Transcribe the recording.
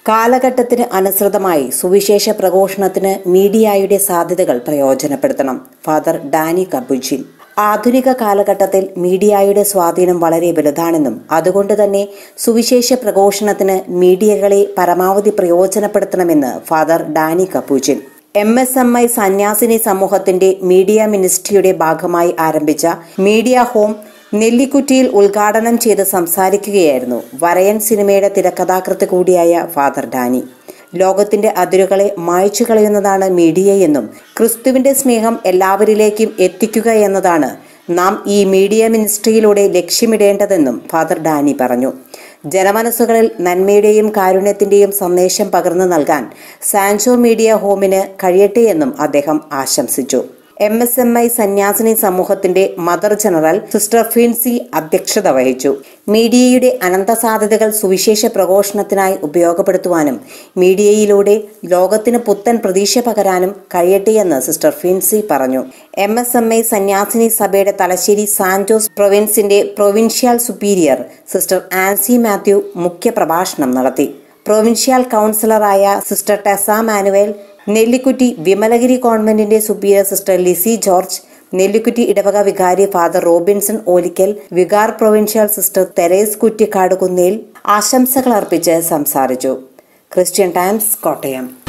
കാലഘട്ടത്തിന് അനുസൃതമായി സുവിശേഷ പ്രഘോഷണത്തിന് മീഡിയയുടെ സാധ്യതകൾ പ്രയോജനപ്പെടുത്തണം ഫാദർ ഡാനി കബുജിൻ ആധുനിക കാലഘട്ടത്തിൽ മീഡിയയുടെ സ്വാധീനം വളരെ വലുതാണെന്നും അതുകൊണ്ട് തന്നെ സുവിശേഷ പ്രഘോഷണത്തിന് മീഡിയകളെ പരമാവധി പ്രയോജനപ്പെടുത്തണമെന്ന് father Dani Capuchin M S M I സന്യാസിനി സമൂഹത്തിന്റെ മീഡിയ മിനിസ്ട്രിയുടെ ഭാഗമായി ആരംഭിച്ച മീഡിയ ഹോം നെല്ലിക്കുറ്റിയിൽ ഉദ്ഘാടനം ചെയ്ത് സംസാരിക്കുകയായിരുന്നു വരയൻ സിനിമയുടെ തിരക്കഥാകൃത്ത് കൂടിയായ ഫാദർ ഡാനി ലോകത്തിന്റെ അതിരുകളെ മായ്ച്ചു കളയുന്നതാണ് മീഡിയയെന്നും ക്രിസ്തുവിന്റെ സ്നേഹം എല്ലാവരിലേക്കും എത്തിക്കുക എന്നതാണ് നാം ഈ മീഡിയ മിനിസ്ട്രിയിലൂടെ ലക്ഷ്യമിടേണ്ടതെന്നും ഫാദർ ഡാനി പറഞ്ഞു ജനമനസ്സുകളിൽ നന്മയുടെയും കാരുണ്യത്തിന്റെയും സന്ദേശം പകർന്നു നൽകാൻ സാൻജോ മീഡിയ ഹോമിന് കഴിയട്ടെയെന്നും അദ്ദേഹം ആശംസിച്ചു എം എസ് എം ഐ സന്യാസിനി സമൂഹത്തിന്റെ മദർ ജനറൽ സിസ്റ്റർ ഫിൻസി അധ്യക്ഷത വഹിച്ചു മീഡിയയുടെ അനന്ത സാധ്യതകൾ സുവിശേഷ പ്രഘോഷണത്തിനായി ഉപയോഗപ്പെടുത്തുവാനും മീഡിയയിലൂടെ ലോകത്തിന് പുത്തൻ പ്രതീക്ഷ പകരാനും കഴിയട്ടെയെന്ന് സിസ്റ്റർ ഫിൻസി പറഞ്ഞു എം എസ് എം ഐ സന്യാസിനി സഭയുടെ തലശ്ശേരി സാന്റോസ് പ്രൊവിൻസിന്റെ provincial superior sister Ancy Mathew മുഖ്യപ്രഭാഷണം നടത്തി പ്രൊവിൻഷ്യൽ കൗൺസിലറായ സിസ്റ്റർ ടെസ മാനുവേൽ നെല്ലിക്കുറ്റി വിമലഗിരി കോൺവെന്റിന്റെ സുപ്പീരിയർ സിസ്റ്റർ ലിസി ജോർജ് നെല്ലിക്കുറ്റി ഇടവക വികാരി father Robinson Olickal vicar provincial sister Therese Kuttikkad Kunnel ആശംസകൾ അർപ്പിച്ച് സംസാരിച്ചു ക്രിസ്ത്യൻ ടൈംസ് കോട്ടയം